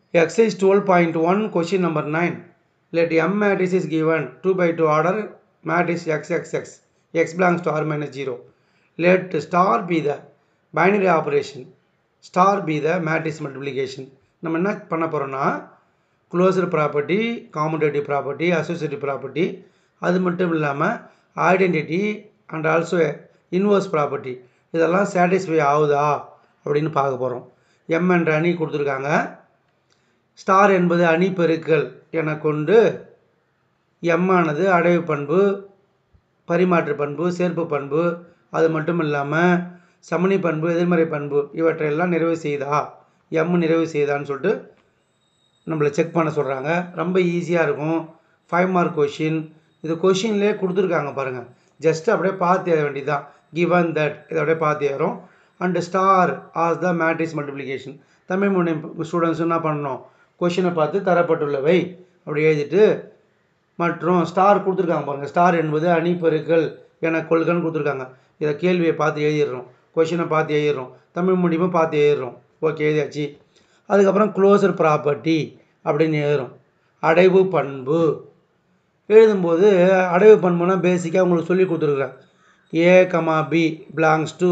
Exercise 12.1 question number 9. Let M matrix is given 2 by 2 order matrix XXX. X belongs to R minus 0. Let star be the binary operation. Star be the matrix multiplication. நம்ம என்ன பண்ண போகிறோம்னா closure property commutative property associative property அது மட்டும் இல்லாமல் identity and also inverse property இதெல்லாம் satisfy ஆகுதா அப்படின்னு பார்க்க போகிறோம் எம் என்ற அணி கொடுத்துருக்காங்க ஸ்டார் என்பது அணி பெருக்கல் என கொண்டு எம் ஆனது அடைவு பண்பு பரிமாற்று பண்பு சேர்ப்பு பண்பு அது மட்டும் இல்லாமல் சமணி பண்பு எதிர்மறை பண்பு இவற்றையெல்லாம் நிறைவு செய்தா எம் நிறைவு செய்தான்னு சொல்லிட்டு நம்மளை செக் பண்ண சொல்கிறாங்க ரொம்ப ஈஸியாக இருக்கும் ஃபைவ் மார்க் கொஷின் இது கொஷின்லேயே கொடுத்துருக்காங்க பாருங்கள் ஜஸ்ட் அப்படியே பார்த்து ஏற வேண்டியதுதான் கிவன் தட் இதை அப்படியே பார்த்து ஏறும் and star as the matrix multiplication Tamil மொழி ஸ்டூடெண்ட்ஸ் என்ன பண்ணணும் கொஷினை பார்த்து தரப்பட்டுள்ளவை அப்படி எழுதிட்டு மற்றும் ஸ்டார் கொடுத்துருக்காங்க பாருங்கள் ஸ்டார் என்பது அணி பெருக்கல் என கொள்கைன்னு கொடுத்துருக்காங்க இதை கேள்வியை பார்த்து எழுதிடுறோம் கொஷினை பார்த்து எழுதிடுறோம் தமிழ் முடியுமா பார்த்து எழுதிடுறோம் ஓகே எழுதியாச்சு அதுக்கப்புறம் க்ளோசர் ப்ராப்பர்ட்டி அப்படின்னு எழுதுறோம் அடைவு பண்பு எழுதும்போது அடைவு பண்புனா பேசிக்காக உங்களுக்கு சொல்லி கொடுத்துருக்குறேன் A comma B belongs to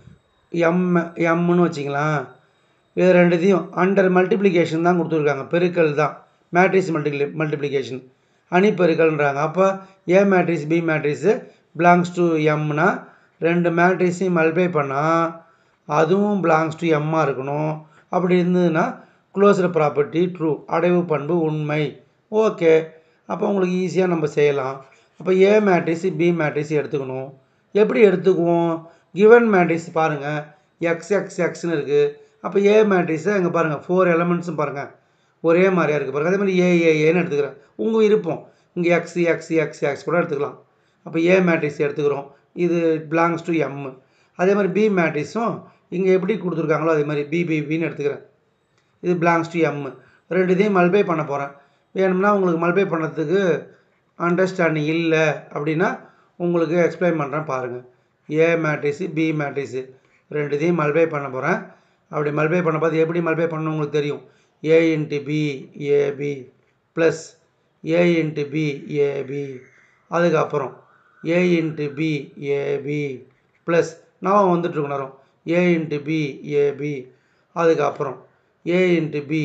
M எம்னு வச்சிங்களேன் இது ரெண்டுத்தையும் அண்டர் மல்டிப்ளிகேஷன் தான் கொடுத்துருக்காங்க பெருக்கல் தான் மேட்ரிக்ஸ் மல்டி மல்டிப்ளிகேஷன் அணி பெருக்கல்ன்றாங்க அப்போ A matrix B matrix belongs to எம்னா ரெண்டு மேட்ரிக்ஸையும் மல்டிப்ளை பண்ணால் அதுவும் பிலாங்ஸ் டு எம்மாக இருக்கணும் அப்படி இருந்ததுன்னா க்ளோசர் ப்ராப்பர்ட்டி ட்ரூ அடைவு பண்பு உண்மை ஓகே அப்போ உங்களுக்கு ஈஸியாக நம்ம செய்யலாம் அப்போ ஏ மேட்ரிக்ஸ் பி மேட்ரிக்ஸ் எடுத்துக்கணும் எப்படி எடுத்துக்குவோம் கிவன் மேட்ரிக்ஸ் பாருங்கள் எக்ஸ் எக்ஸ் எக்ஸ்னு இருக்குது அப்போ ஏ மேட்ரிக்ஸை இங்கே பாருங்கள் ஃபோர் எலமெண்ட்ஸும் பாருங்கள் ஒரே மாதிரியாக இருக்குது பாருங்கள் அதே மாதிரி ஏ ஏ ஏன்னு எடுத்துக்கிறேன் உங்கள் விருப்பம் இங்கே எக்ஸ் எக்ஸ் எக்ஸ் எக்ஸ் கூட எடுத்துக்கலாம் அப்போ ஏ மேட்ரிக்ஸ் எடுத்துக்கிறோம் இது பிலாங்ஸ் டு எம் அதே மாதிரி பி மேட்ரிக்ஸும் இங்கே எப்படி கொடுத்துருக்காங்களோ அதே மாதிரி பிபிபின்னு எடுத்துக்கிறேன் இது பிலாங்ஸ் டு எம் ரெண்டு இதையும் மல்பை பண்ண போகிறேன் வேணும்னா உங்களுக்கு மல்பை பண்ணுறதுக்கு அண்டர்ஸ்டாண்டிங் இல்லை அப்படின்னா உங்களுக்கு எக்ஸ்பிளைன் பண்ணுறேன் பாருங்கள் ஏ மேட்ரிக்ஸு பி மேட்ரிக்ஸு ரெண்டு இதையும் மல்பை பண்ண போகிறேன் அப்படி மல்பை பண்ண பார்த்து எப்படி மல்பை பண்ணணும் உங்களுக்கு தெரியும் A into B AB plus A into B AB அதுக்கப்புறம் A into B AB plus நான் வந்துட்டுருக்க நேரம் ஏ இன்ட்டு பி ஏபி அதுக்கப்புறம் A into B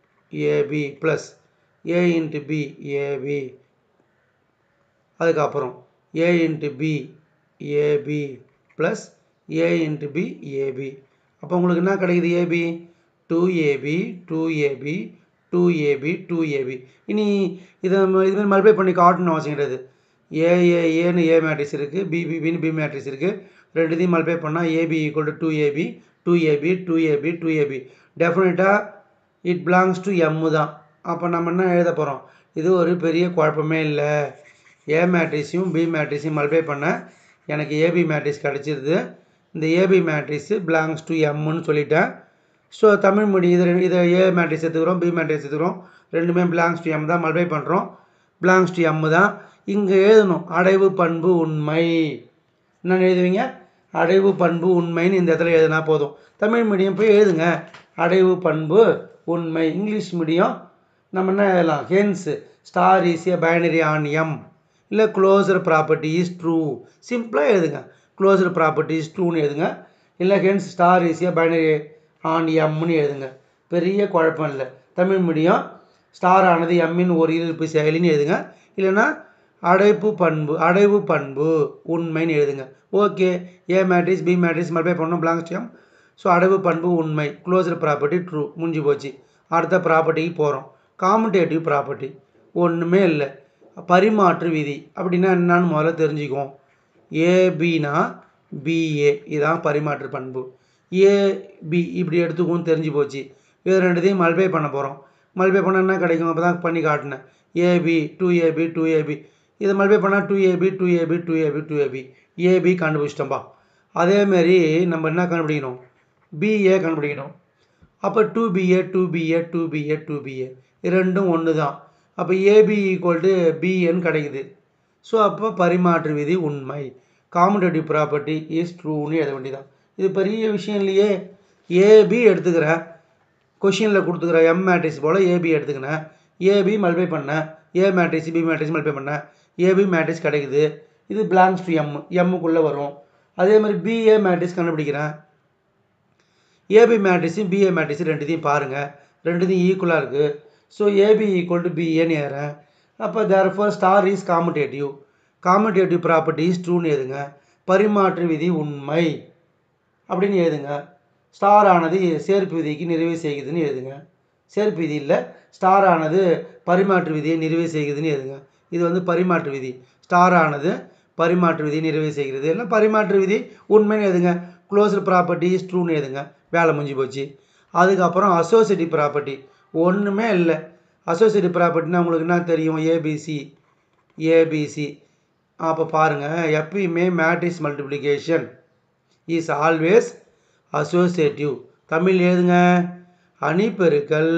AB plus A into B AB அதுக்கப்புறம் A into B AB plus A into B AB அப்போ உங்களுக்கு என்ன கிடைக்குது AB two AB two AB two AB two AB இனி இதை இதுமாதிரி மல்பை பண்ணி காட்டணும் அவசியம் கிடையாது ஏ ஏ ஏன்னு ஏ மேட்ரிக்ஸ் இருக்குது பிபிபின்னு பி மேட்ரிக்ஸ் இருக்குது ரெண்டுத்தையும் மல்பை பண்ணால் AB equal to two AB two AB two AB two AB டெஃபினட்டாக இட் பிலாங்ஸ் டு எம்மு தான் அப்போ நம்ம என்ன எழுத போகிறோம் இது ஒரு பெரிய குழப்பமே இல்லை ஏ மேட்ரிக்ஸையும் பி மேட்ரிக்ஸையும் மல்பை பண்ண எனக்கு ஏபி மேட்ரிக்ஸ் கிடச்சிருது இந்த ஏபி மேட்ரிக்ஸு பிலாங்ஸ் டு எம்முன்னு சொல்லிட்டேன் ஸோ தமிழ் மொழி இது இதை ஏ மேட்ரிக்ஸ் எடுத்துக்கிறோம் பி மேட்ரிக்ஸ் எடுத்துக்கிறோம் ரெண்டுமே பிலாங்ஸ் டு எம் தான் மல்பை பண்ணுறோம் பிலாங்ஸ் டு எம்மு தான் இங்கே எழுதணும் அடைவு பண்பு உண்மை என்ன எழுதுவீங்க அடைவு பண்பு உண்மைன்னு இந்த இடத்துல எழுதுனா போதும் தமிழ் மீடியம் போய் எழுதுங்க அடைவு பண்பு உண்மை இங்கிலீஷ் மீடியம் நம்ம என்ன எழுதலாம் hence star is a binary on M இல்லை க்ளோசர் ப்ராப்பர்ட்டி இஸ் ட்ரூ சிம்பிளாக எழுதுங்க க்ளோசர் ப்ராப்பர்ட்டி இஸ் ட்ரூன்னு எழுதுங்க இல்லை hence star is a binary on எம்னு எழுதுங்க பெரிய குழப்பம் இல்லை தமிழ் மீடியம் ஸ்டார் ஆனது எம்மின் ஒரு இருப்பு செயலின்னு எழுதுங்க இல்லைன்னா அடைப்பு பண்பு அடைவு பண்பு உண்மைன்னு எழுதுங்க okay A matrix B matrix multiply பண்ணணும் பிளாங்ஸ் எம் ஸோ அடைவு பண்பு உண்மை க்ளோசர் ப்ராப்பர்ட்டி ட்ரூ முடிஞ்சு போச்சு அடுத்த ப்ராப்பர்ட்டிக்கு போகிறோம் காமுடேட்டிவ் ப்ராப்பர்ட்டி ஒன்றுமே இல்லை பரிமாற்று விதி அப்படின்னா என்னன்னு முதல்ல தெரிஞ்சுக்குவோம் ஏபினா பிஏ இதான் பரிமாற்று பண்பு ஏபி இப்படி எடுத்துக்குவோம் தெரிஞ்சு போச்சு இது ரெண்டுத்தையும் மல்பை பண்ண போகிறோம் மல்பை பண்ணால் என்ன கிடைக்கும் அப்போ தான் பண்ணி காட்டினேன் AB two AB two AB இதை மல்பை பண்ணால் two AB two AB two AB two AB AB கண்டுபிடிச்சிட்டோம்பா அதேமாரி நம்ம என்ன கண்டுபிடிக்கணும் பிஏ கண்டுபிடிக்கணும் அப்போ two BA two BA two BA two BA ரெண்டும் ஒன்று தான் அப்போ ஏபி ஈக்குவல் டு பிஏன்னு கிடைக்குது ஸோ அப்போ பரிமாற்று விதி உண்மை காமுடேட்டிவ் ப்ராப்பர்ட்டி இஸ் ட்ரூன்னு எழுத வேண்டியதான் இது பெரிய விஷயம் இல்லையே ஏபி எடுத்துக்கிறேன் கொஷினில் கொடுத்துக்கிற எம் மேட்ரிக்ஸ் போல் ஏபி எடுத்துக்கினேன் ஏபி மல்பை பண்ணேன் A matrix B matrix multiply பண்ணேன் ஏபி மேட்ரிக்ஸ் கிடைக்குது இது பிளாங்ஸ் டு எம் எம்முக்குள்ளே வரும் அதே மாதிரி பிஏ மேட்ரிக்ஸ் கண்டுபிடிக்கிறேன் ஏபி மேட்ரிக்ஸும் பிஏ மேட்ரிக்ஸும் ரெண்டுத்தையும் பாருங்கள் ரெண்டுத்தையும் ஈக்குவலாக இருக்குது ஸோ ஏபி ஈக்குவல் டு பிஏன்னு ஏறேன் அப்போ therefore star is commutative commutative property is ட்ரூன்னு எழுதுங்க பரிமாற்று விதி உண்மை அப்படின்னு எழுதுங்க ஸ்டார் ஆனது சேர்ப்பு விதிக்கு நிறைவு செய்குதுன்னு எழுதுங்க சேர்ப்பு விதி இல்லை ஸ்டார் ஆனது பரிமாற்று விதியை நிறைவு செய்குதுன்னு எழுதுங்க இது வந்து பரிமாற்று விதி ஸ்டார் ஆனது பரிமாற்று விதியை நிறைவு செய்கிறது இல்லை பரிமாற்று விதி உண்மைன்னு எழுதுங்க க்ளோஸ்டு ப்ராப்பர்ட்டி இஸ் ட்ரூன்னு எழுதுங்க வேலை முடிஞ்சு போச்சு அதுக்கப்புறம் அசோசியேட்டிவ் ப்ராப்பர்ட்டி ஒன்றுமே இல்லை அசோசியேட்டிவ் ப்ராப்பர்ட்டினா உங்களுக்கு என்ன தெரியும் ஏபிசி ஏபிசி அப்போ பாருங்கள் எப்பயுமே matrix multiplication is always associative Tamil எழுதுங்க அணிப்பெருக்கல்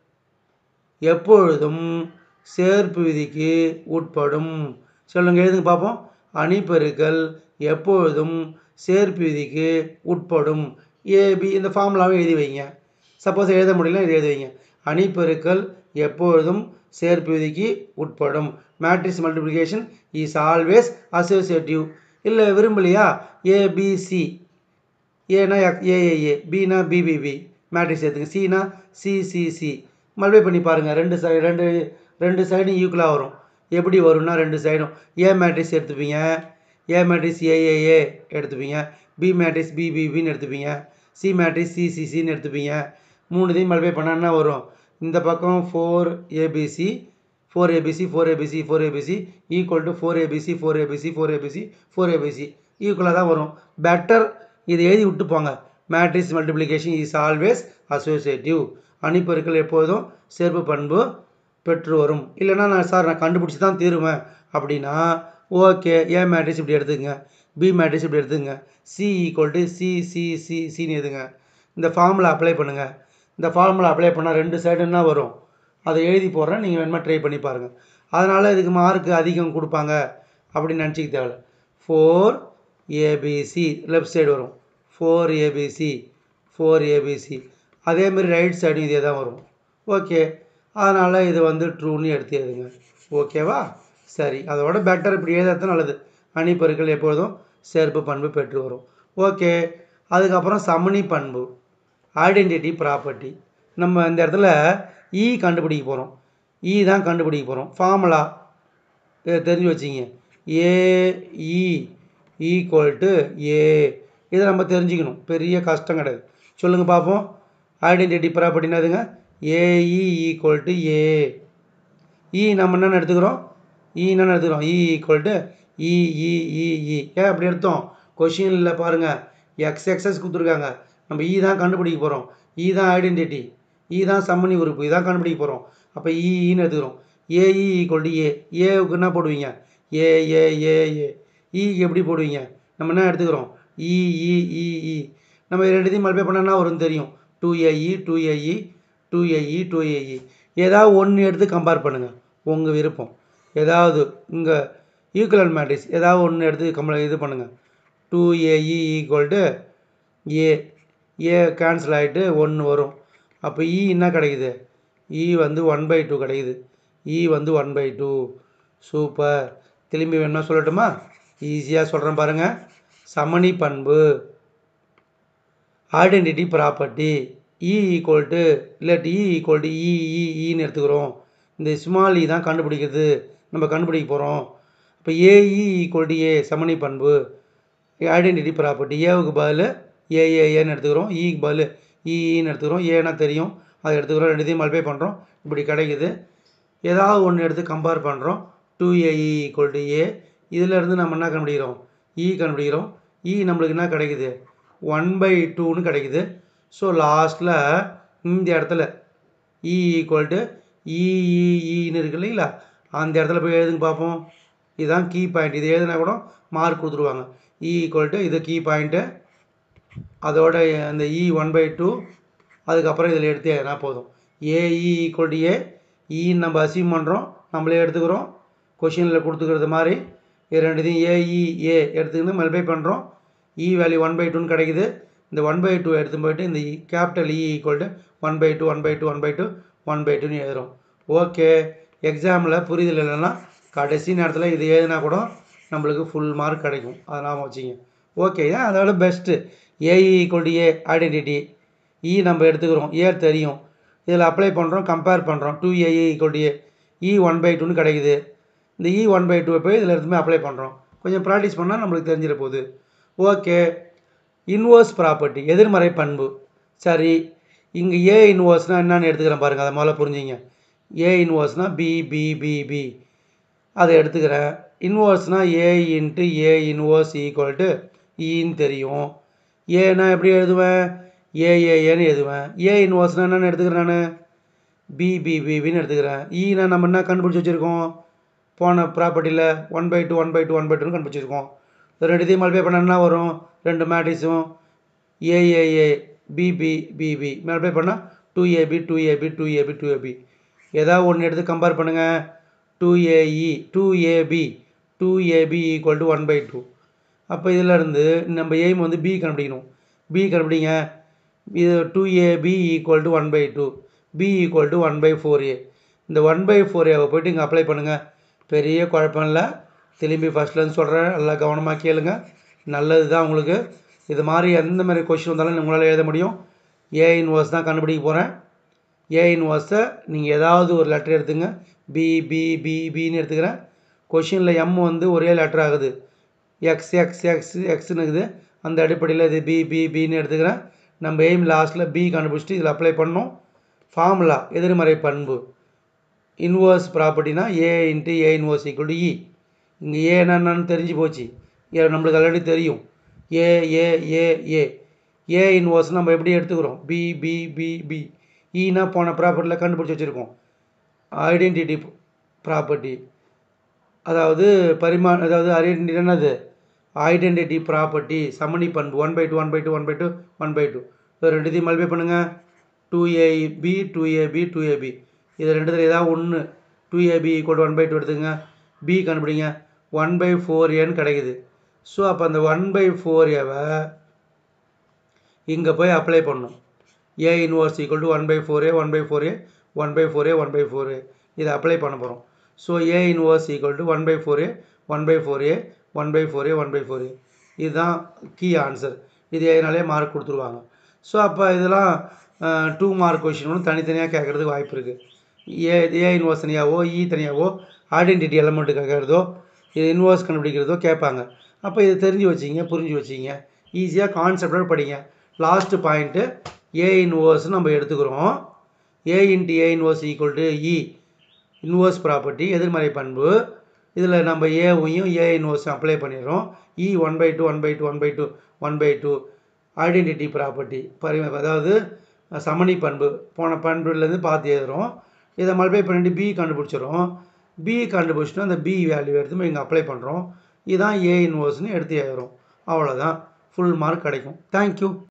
எப்பொழுதும் சேர்ப்பு விதிக்கு உட்படும் சொல்லுங்க எழுதுங்க பார்ப்போம் அணிப்பெருக்கல் எப்பொழுதும் சேர்ப்பு விதிக்கு உட்படும் ஏபி இந்த ஃபார்முலாவை எழுதி வைங்க சப்போஸ் எழுத முடியல இது எழுதி வைங்க அணிப்பெருக்கல் எப்பொழுதும் சேர்ப்பு விதிக்கு உட்படும் matrix multiplication is always associative இல்லை விரும்பலையா ஏபிசி ஏனா ஏஏஏ பினா பிபிபி மேட்ரிக்ஸ் எடுத்துங்க சினா சிசிசி மல்டிப்ளை பண்ணி பாருங்கள் ரெண்டு சைடு ரெண்டு ரெண்டு சைடும் ஈக்குவலாக வரும் எப்படி வரும்னா ரெண்டு சைடும் ஏ மேட்ரிக்ஸ் எடுத்துப்பீங்க ஏ மேட்ரிக்ஸ் ஏஏஏ எடுத்துப்பீங்க பி மேட்ரிக்ஸ் பிபிபின்னு எடுத்துப்பீங்க சி மேட்ரிக்ஸ் சிசிசின்னு எடுத்துப்பீங்க மூணுத்தையும் மல்டிப்ளை பண்ணால் என்ன வரும் இந்த பக்கம் four ABC four ABC four ABC four ABC equal to four ABC four ABC four ABC four ABC ஈக்குவலாக தான் வரும் பெட்டர் இதை எழுதி விட்டு போங்க matrix multiplication is always associative அணிப்பெருக்கள் எப்போதும் சேர்ப்பு பண்பு பெற்று வரும் இல்லைன்னா நான் சார் நான் கண்டுபிடிச்சி தான் தீருவேன் அப்படின்னா ஓகே ஏ மேட்ரிக்ஸ் இப்படி எடுத்துங்க பி மேட்ரிக்ஸ் இப்படி எடுத்துங்க C equal to C C C சின்னு எழுதுங்க இந்த ஃபார்முலா அப்ளை பண்ணுங்கள் இந்த ஃபார்முலா அப்ளை பண்ணால் ரெண்டு சைடு என்ன வரும் அதை எழுதி போடுறேன் நீங்கள் வேணுமா ட்ரை பண்ணி பாருங்கள் அதனால் இதுக்கு மார்க் அதிகம் கொடுப்பாங்க அப்படின்னு நினச்சிக்க தேவையில்ல ஃபோர் ஏபிசி லெஃப்ட் சைடு வரும் ஃபோர் ஏபிசி ஃபோர் ஏபிசி அதேமாரி ரைட் சைடும் இதே தான் வரும் ஓகே அதனால் இது வந்து ட்ரூன்னு எடுத்து எழுதுங்க ஓகேவா சரி அதோட பெட்டர் இப்படி எழுதுறது நல்லது அணிப்பெருக்கள் எப்பொழுதும் சேர்ப்பு பண்பு பெற்று வரும் ஓகே அதுக்கப்புறம் சமணி பண்பு ஐடென்டிட்டி ப்ராப்பர்ட்டி நம்ம இந்த இடத்துல இ கண்டுபிடிக்க போகிறோம் இ தான் கண்டுபிடிக்க போகிறோம் ஃபார்முலா தெரிஞ்சு வச்சிங்க ஏஇ ஈக்குவல் டு ஏ இதை நம்ம தெரிஞ்சுக்கணும் பெரிய கஷ்டம் கிடையாது சொல்லுங்கள் பார்ப்போம் ஐடென்டிட்டி ப்ராப்பர்ட்டி என்னதுங்க AE equal to A E நம்ம என்னென்ன எடுத்துக்கிறோம் இ என்னென்ன எடுத்துக்கிறோம் இ ஈக்குவல் டு இஇஇஇ ஏன் அப்படி எடுத்தோம் கொஷினில் பாருங்கள் எக்ஸ் எக்ஸஸ் கொடுத்துருக்காங்க நம்ம இ தான் கண்டுபிடிக்க போகிறோம் இ தான் ஐடென்டிட்டி இ தான் சம்மணி உறுப்பு இதான் கண்டுபிடிக்க போகிறோம் அப்போ இன்னு எடுத்துக்கிறோம் ஏஇ ஈக்குவல் டு ஏ ஏவுக்கு என்ன போடுவீங்க ஏ ஏ ஏ ஏ இக்கு எப்படி போடுவீங்க நம்ம என்ன எடுத்துக்கிறோம் இ இ இ இ நம்ம இது ரெண்டுத்தையும் மல்பை பண்ணால் என்ன வரும்னு தெரியும் two AE two AE two AE two AE ஏதாவது ஒன்று எடுத்து கம்பேர் பண்ணுங்கள் உங்கள் விருப்பம் ஏதாவது உங்கள் ஈக்குவலன் மேட்ரிக்ஸ் ஏதாவது ஒன்று எடுத்து கம்பேர் இது பண்ணுங்கள் two AE equal to A A cancel ஆகிட்டு ஒன்று வரும் அப்போ இ என்ன கிடைக்குது இ வந்து ஒன் பை டூ கிடைக்குது இ வந்து ஒன் பை டூ சூப்பர் திரும்பி வேணுமா சொல்லட்டுமா ஈஸியாக சொல்கிறேன் பாருங்கள் சமணி பண்பு identity property E equal to இல்லாட்டி இ ஈக்குவல் டு இ இ இன்னு எடுத்துக்கிறோம் இந்த ஸ்மால் இ தான் கண்டுபிடிக்கிறது நம்ம கண்டுபிடிக்க போகிறோம் இப்போ ஏஇ ஈக்குவல் டு ஏ சமணி பண்பு ஐடென்டிட்டி ப்ராப்பர்ட்டி ஏவுக்கு பதில் ஏஏஏன்னு எடுத்துக்கிறோம் இக்கு பதில் இஇன்னு எடுத்துக்கிறோம் ஏன்னா தெரியும் அதை எடுத்துக்கிறோம் ரெண்டுத்தையும் மல்பை பண்ணுறோம் இப்படி கிடைக்குது ஏதாவது ஒன்று எடுத்து கம்பேர் பண்ணுறோம் two AE equal to A இதிலேருந்து நம்ம என்ன கண்டுபிடிக்கிறோம் இ கண்டுபிடிக்கிறோம் இ நம்மளுக்கு என்ன கிடைக்குது ஒன் பை டூன்னு கிடைக்குது ஸோ லாஸ்ட்டில் இந்த இடத்துல இ ஈக்குவல் டு இஇஇன்னு இருக்கு இல்லைங்களா அந்த இடத்துல போய் எழுதுங்க பார்ப்போம் இதுதான் கீ பாயிண்ட் இது எழுதுனா கூட மார்க் கொடுத்துருவாங்க இ ஈக்குவல் டு இது கீ பாயிண்ட்டு அதோட அந்த இ ஒன் பை டூ அதுக்கப்புறம் இதில் எடுத்து எதுனா போதும் ஏஇ ஈக்குவல் டு ஏ இன்னு நம்ம அசீவ் பண்ணுறோம் நம்மளே எடுத்துக்கிறோம் கொஷினில் கொடுத்துக்கிறது மாதிரி இது ரெண்டுத்தையும் ஏஇ ஏ எடுத்துக்கின்னு மல்பை பண்ணுறோம் இ வேல்யூ ஒன் பை டூன்னு கிடைக்குது இந்த ஒன் பை டூ எடுத்து போயிட்டு இந்த capital E equal to one by two one by two one by two one by டூன்னு எழுதுறோம் ஓகே எக்ஸாமில் புரிதல் இல்லைன்னா கடைசி நேரத்தில் இது எழுதினா கூட நம்மளுக்கு ஃபுல் மார்க் கிடைக்கும் அதை நாம வச்சுங்க ஓகே அதோட best AE equal to A identity E நம்ம எடுத்துக்கிறோம் ஏ தெரியும் இதில் அப்ளை பண்ணுறோம் கம்பேர் பண்ணுறோம் two AE equal to A E one by டூன்னு கிடைக்குது இந்த இ ஒன் பை டூ போய் இதில் எடுத்துமே அப்ளை பண்ணுறோம் கொஞ்சம் ப்ராக்டிஸ் பண்ணால் நம்மளுக்கு தெரிஞ்சிட போகுது ஓகே இன்வர்ஸ் ப்ராப்பர்ட்டி எதிர்மறை பண்பு சரி இங்கே ஏ இன்வர்ஸ்னால் என்னன்னு எடுத்துக்கிறேன் பாருங்கள் அதை முதல்ல புரிஞ்சுங்க ஏ இன்வர்ஸ்னால் பி பி பி பி அதை எடுத்துக்கிறேன் இன்வர்ஸ்னால் A into A inverse equal to இன்னு தெரியும் ஏன்னா எப்படி எழுதுவேன் ஏ ஏ ஏன்னு எழுதுவேன் ஏ இன்வர்ஸ்னால் என்னென்னு எடுத்துக்கிறேன் நான் பி பி பிபின்னு எடுத்துக்கிறேன் ஈனா நம்ம என்ன கண்டுபிடிச்சி வச்சுருக்கோம் போன ப்ராப்பர்ட்டியில் one by two one by two one by டூன்னு கண்டுபிடிச்சிருக்கோம் இது ரெண்டுத்தையும் மல்டிப்ளை பண்ணால் என்ன வரும் ரெண்டு மேட்ரிக்ஸும் ஏஏஏ பிபி பிபி மல்டிப்ளை பண்ணால் two AB two AB two AB two AB ஏதாவது ஒன்று எடுத்து கம்பேர் பண்ணுங்கள் two AE two AB two AB equal to one by two அப்போ இதில் இருந்து நம்ம எய்ம் வந்து பி கண்டுபிடிக்கணும் பி கண்டுபிடிங்க இது two AB equal to one by two B equal to one by four A இந்த ஒன் பை ஃபோர் ஏவை போய்ட்டு இங்கே அப்ளை பண்ணுங்கள் பெரிய குழப்பம் இல்லை திரும்பி ஃபஸ்ட்லேருந்து சொல்கிறேன் நல்லா கவனமாக கேளுங்க நல்லது தான் உங்களுக்கு இது மாதிரி எந்த மாதிரி கொஷின் வந்தாலும் உங்களால் எழுத முடியும் ஏ இன்வர்ஸ் தான் கண்டுபிடிக்க போகிறேன் ஏ இன்வர்ஸை நீங்கள் ஏதாவது ஒரு லெட்டர் எடுத்துங்க பி பி பி பின்னு எடுத்துக்கிறேன் கொஷினில் எம் வந்து ஒரே லெட்டர் ஆகுது எக்ஸ் எக்ஸ் எக்ஸ் எக்ஸ்னு இருக்குது அந்த அடிப்படையில் இது பி பி பின்னு எடுத்துக்கிறேன் நம்ம எய்ம் லாஸ்ட்டில் பி கண்டுபிடிச்சிட்டு இதில் அப்ளை பண்ணோம் ஃபார்முலா எதிர்மறை பண்பு இன்வர்ஸ் ப்ராப்பர்ட்டினா A into A inverse equal to E இங்கே ஏ என்னன்னு தெரிஞ்சு போச்சு ஏ நம்மளுக்கு ஆல்ரெடி தெரியும் ஏ ஏ ஏ ஏ ஏ இன்வர்ஸ் நம்ம எப்படி எடுத்துக்கிறோம் பி பி பி பி ஈனா போன ப்ராப்பர்ட்டியில் கண்டுபிடிச்சி வச்சுருக்கோம் ஐடென்டிட்டி ப்ராப்பர்ட்டி அதாவது பரிமா அதாவது ஐடென்டிட்டி என்னது ஐடென்டிட்டி ப்ராப்பர்ட்டி சமணி பண்பு one by two one by two one by two one by two இது ரெண்டுத்தையும் மல்டிப்ளை பண்ணுங்கள் two AB two AB two AB இது ரெண்டுத்தில் ஏதாவது ஒன்று two AB equal one by two எடுத்துங்க பி கண்டுபிடிங்க ஒன் பை ஃபோர் ஏன்னு கிடைக்குது ஸோ அப்போ அந்த ஒன் பை ஃபோர் ஏவை இங்கே போய் அப்ளை பண்ணும் A inverse equal to one by four A one by four A one by four A one by four A இதை அப்ளை பண்ண போகிறோம் so A inverse equal to one by four A one by four A one by four A one by four A இதுதான் key answer இது ஏனாலே mark கொடுத்துருவாங்க so அப்போ இதெல்லாம் two mark question தனித்தனியாக கேட்குறதுக்கு வாய்ப்பு இருக்குது ஏ ஏ இன்வர்ஸ் தனியாகவோ இ தனியாகவோ ஐடென்டிட்டி எலமெண்ட்டு கேட்குறதோ இது இன்வர்ஸ் கண்டுபிடிக்கிறதோ கேட்பாங்க அப்போ இதை தெரிஞ்சு வச்சிங்க புரிஞ்சு வச்சிங்க ஈஸியாக கான்செப்டோட படிங்க லாஸ்ட்டு பாயிண்ட்டு ஏ இன்வர்ஸ் நம்ம எடுத்துக்கிறோம் A into A inverse equal to E inverse property எதிர்மறை பண்பு இதில் நம்ம ஏவையும் ஏ இன்வர்ஸ் அப்ளை பண்ணிடுறோம் E one by two one by two one by two one by two identity property பரி அதாவது சமணி பண்பு போன பண்புலேருந்து பார்த்து எழுதுகிறோம் இதை மல்டிப்ளை பண்ணிட்டு பி கண்டுபிடிச்சிடும் பி கண்டுபிடிச்சிட்டு அந்த பி வேல்யூ எடுத்து இங்கே அப்ளை பண்ணுறோம் இதுதான் ஏ இன்வர்ஸ்னு எடுத்து எழுதுகிறோம் அவ்வளோதான் ஃபுல் மார்க் கிடைக்கும் தேங்க்யூ